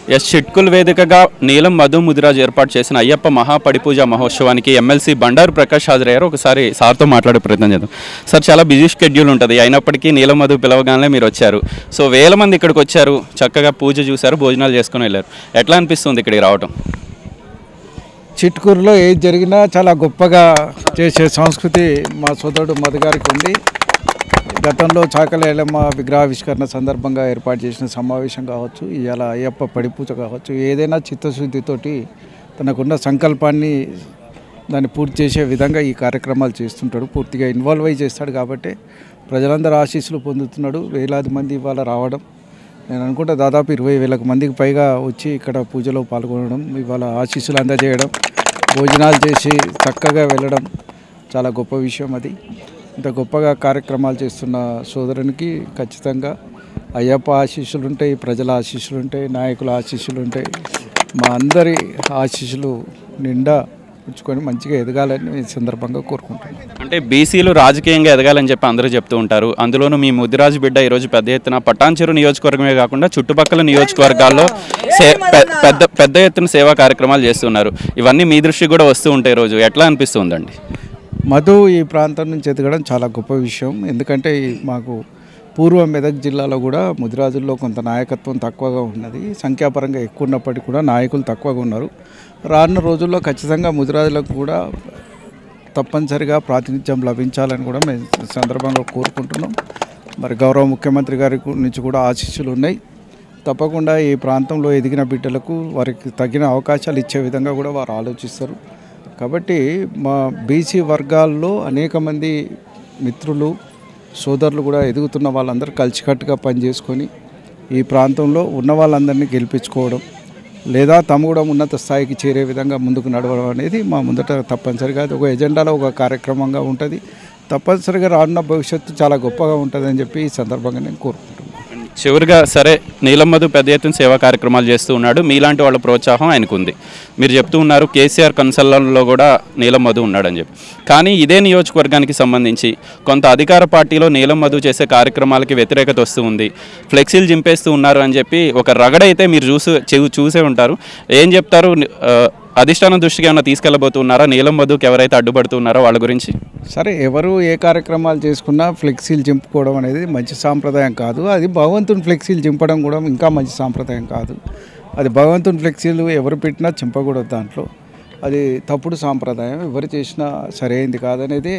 yes చిట్కుల్ వేదికగా నీలం మధు ముదిరాజ్ ఏర్పాటు చేసిన అయ్యప్ప మహాపడిపూజ మహోత్సవానికి ఎమ్మెల్సీ బండారు ప్రకాష్ హాజరయ్యారు ఒకసారి సార్తో మాట్లాడే ప్రయత్నం చేద్దాం సార్ చాలా బిజీ షెడ్యూల్ ఉంటుంది అయినప్పటికీ నీలం మధు పిలవగానే మీరు వచ్చారు సో వేల మంది ఇక్కడికి వచ్చారు చక్కగా పూజ చూశారు భోజనాలు చేసుకుని వెళ్ళారు ఎట్లా అనిపిస్తుంది ఇక్కడికి రావటం చిట్కూరులో ఏది జరిగినా చాలా గొప్పగా చేసే సంస్కృతి మా సోదరుడు మధు గారికి ఉంది గతంలో చాకలి ఎల్లమ్మ విగ్రహావిష్కరణ సందర్భంగా ఏర్పాటు చేసిన సమావేశం కావచ్చు ఇవాళ అయ్యప్ప పడిపూజ కావచ్చు ఏదైనా చిత్తశుద్ధితోటి తనకున్న సంకల్పాన్ని దాన్ని పూర్తి చేసే విధంగా ఈ కార్యక్రమాలు చేస్తుంటాడు పూర్తిగా ఇన్వాల్వ్ అయి చేస్తాడు కాబట్టి ప్రజలందరూ ఆశీస్సులు పొందుతున్నాడు వేలాది మంది ఇవాళ రావడం నేను అనుకుంటా దాదాపు ఇరవై వేలకు మందికి పైగా వచ్చి ఇక్కడ పూజలో పాల్గొనడం ఇవాళ ఆశీస్సులు అందజేయడం భోజనాలు చేసి చక్కగా వెళ్ళడం చాలా గొప్ప విషయం అది ఇంత గొప్పగా కార్యక్రమాలు చేస్తున్న సోదరునికి ఖచ్చితంగా అయ్యప్ప ఆశీస్సులు ఉంటాయి ప్రజల ఆశీస్సులు ఉంటాయి నాయకుల ఆశీస్సులు ఉంటాయి మా అందరి ఆశీస్సులు నిండా ఉంచుకొని మంచిగా ఎదగాలని ఈ సందర్భంగా కోరుకుంటున్నాను అంటే బీసీలు రాజకీయంగా ఎదగాలని చెప్పి అందరూ చెప్తూ ఉంటారు అందులోనూ మీ ముదిరాజు బిడ్డ ఈరోజు పెద్ద ఎత్తున పటాన్చెరు నియోజకవర్గమే కాకుండా చుట్టుపక్కల నియోజకవర్గాల్లో సే పె- పెద్ద పెద్ద ఎత్తున సేవా కార్యక్రమాలు చేస్తున్నారు ఇవన్నీ మీ దృష్టికి కూడా వస్తూ ఉంటాయి రోజు ఎట్లా అనిపిస్తుందండి మధు ఈ ప్రాంతం నుంచి ఎదగడం చాలా గొప్ప విషయం ఎందుకంటే ఈ మాకు పూర్వ మెదక్ జిల్లాలో కూడా ముదిరాజుల్లో కొంత నాయకత్వం తక్కువగా ఉన్నది సంఖ్యాపరంగా ఎక్కువ ఉన్నప్పటికీ కూడా నాయకులు తక్కువగా ఉన్నారు రానున్న రోజుల్లో ఖచ్చితంగా ముదిరాజులకు కూడా తప్పనిసరిగా ప్రాతినిధ్యం లభించాలని కూడా మేము ఈ సందర్భంగా కోరుకుంటున్నాం మరి గౌరవ ముఖ్యమంత్రి గారి కు- నుంచి కూడా ఆశీస్సులు ఉన్నాయి తప్పకుండా ఈ ప్రాంతంలో ఎదిగిన బిడ్డలకు వారికి తగిన అవకాశాలు ఇచ్చే విధంగా కూడా వారు ఆలోచిస్తారు కాబట్టి మా బీసీ వర్గాల్లో అనేక మంది మిత్రులు సోదరులు కూడా ఎదుగుతున్న వాళ్ళందరూ కలిసికట్టుగా పనిచేసుకొని ఈ ప్రాంతంలో ఉన్న వాళ్ళందరినీ గెలిపించుకోవడం లేదా తమ కూడా ఉన్నత స్థాయికి చేరే విధంగా ముందుకు నడవడం అనేది మా ముందట తప్పనిసరిగా అది ఒక ఎజెండాలో ఒక కార్యక్రమంగా ఉంటుంది తప్పనిసరిగా రానున్న భవిష్యత్తు చాలా గొప్పగా ఉంటుందని చెప్పి ఈ సందర్భంగా నేను కోరుకుంటున్నాను చివరిగా సరే నీలం మధు పెద్ద ఎత్తున సేవా కార్యక్రమాలు చేస్తూ ఉన్నాడు మీలాంటి వాళ్ళ ప్రోత్సాహం ఆయనకు ఉంది మీరు చెప్తూ ఉన్నారు కేసీఆర్ కన్సల్లలో కూడా నీలం మధు ఉన్నాడని చెప్పి కానీ ఇదే నియోజకవర్గానికి సంబంధించి కొంత అధికార పార్టీలో నీలం మధు చేసే కార్యక్రమాలకి వ్యతిరేకత వస్తూ ఉంది ఫ్లెక్సీలు జింపేస్తూ ఉన్నారు అని చెప్పి ఒక రగడైతే మీరు చూసి చూ- చూసే ఉంటారు ఏం చెప్తారు ఆ, అధిష్టానం దృష్టికి ఏమైనా తీసుకెళ్ళబోతున్నారా నీలం మధుకి ఎవరైతే అడ్డుపడుతున్నారో వాళ్ళ గురించి సరే ఎవరు ఏ కార్యక్రమాలు చేసుకున్నా ఫ్లెక్సీలు చింపుకోవడం అనేది మంచి సాంప్రదాయం కాదు అది భగవంతుని ఫ్లెక్సీలు చింపడం కూడా ఇంకా మంచి సాంప్రదాయం కాదు అది భగవంతుని ఫ్లెక్సీలు ఎవరు పెట్టినా చింపకూడదు దాంట్లో అది తప్పుడు సాంప్రదాయం ఎవరు చేసినా సరైంది కాదనేది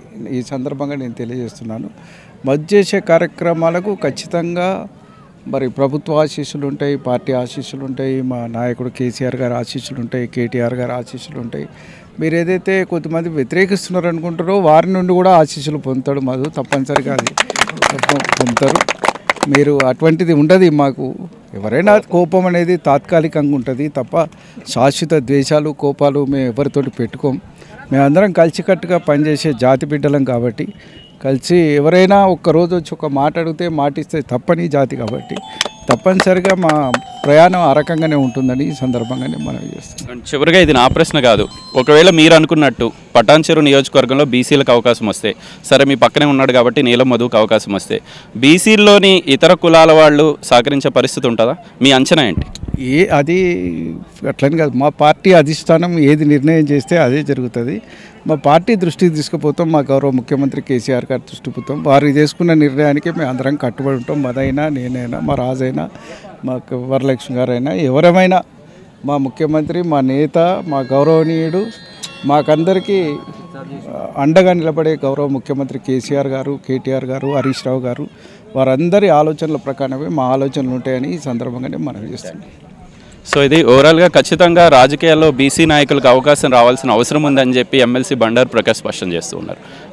ఈ సందర్భంగా నేను తెలియజేస్తున్నాను మధ్య చేసే కార్యక్రమాలకు ఖచ్చితంగా మరి ప్రభుత్వ ఆశీస్సులు ఉంటాయి పార్టీ ఆశీస్సులు ఉంటాయి మా నాయకుడు కేసీఆర్ గారి ఆశీస్సులు ఉంటాయి కేటీఆర్ గారి ఆశీస్సులు ఉంటాయి మీరు ఏదైతే కొంతమంది వ్యతిరేకిస్తున్నారు అనుకుంటారో వారి నుండి కూడా ఆశీస్సులు పొందుతాడు మాకు తప్పనిసరిగా అది తప్ప- పొందుతారు మీరు అటువంటిది ఉండదు మాకు ఎవరైనా కోపం అనేది తాత్కాలికంగా ఉంటుంది తప్ప శాశ్వత ద్వేషాలు కోపాలు మేము ఎవరితోటి పెట్టుకోం మేమందరం కలిసికట్టుగా పనిచేసే జాతి బిడ్డలం కాబట్టి కలిసి ఎవరైనా ఒక్క రోజు వచ్చి ఒక మాట అడిగితే మాట ఇస్తే తప్పని జాతి కాబట్టి తప్పనిసరిగా మా ప్రయాణం ఆ రకంగానే ఉంటుందని ఈ సందర్భంగానే మనం చేస్తాం అండ్ చివరిగా ఇది నా ప్రశ్న కాదు ఒకవేళ మీరు అనుకున్నట్టు పటాన్చెరు నియోజకవర్గంలో బీసీలకు అవకాశం వస్తే సరే మీ పక్కనే ఉన్నాడు కాబట్టి నీలం మధువుకు అవకాశం వస్తే బీసీల్లోని ఇతర కులాల వాళ్ళు సహకరించే పరిస్థితి ఉంటుందా మీ అంచనా ఏంటి ఏ అది అట్లని కాదు మా పార్టీ అధిష్టానం ఏది నిర్ణయం చేస్తే అదే జరుగుతుంది మా పార్టీ దృష్టికి తీసుకుపోతాం మా గౌరవ ముఖ్యమంత్రి కేసీఆర్ గారి దృష్టి పోతాం వారు చేసుకున్న నిర్ణయానికి మేము అందరం కట్టుబడి ఉంటాం మదైనా నేనైనా మా రాజైనా మా వరలక్ష్మి గారైనా ఎవరమైనా మా ముఖ్యమంత్రి మా నేత మా గౌరవనీయుడు మాకందరికీ ఆ, అండగా నిలబడే గౌరవ ముఖ్యమంత్రి కేసీఆర్ గారు కేటీఆర్ గారు హరీష్ రావు గారు వారందరి ఆలోచనల ప్రకారమే మా ఆలోచనలు ఉంటాయని ఈ సందర్భంగానే మనం చేస్తున్నాం సో ఇది ఓవరాల్గా ఖచ్చితంగా రాజకీయాల్లో బీసీ నాయకులకు అవకాశం రావాల్సిన అవసరం ఉందని చెప్పి ఎమ్మెల్సీ బండారు ప్రకాష్ స్పష్టం చేస్తూ ఉన్నారు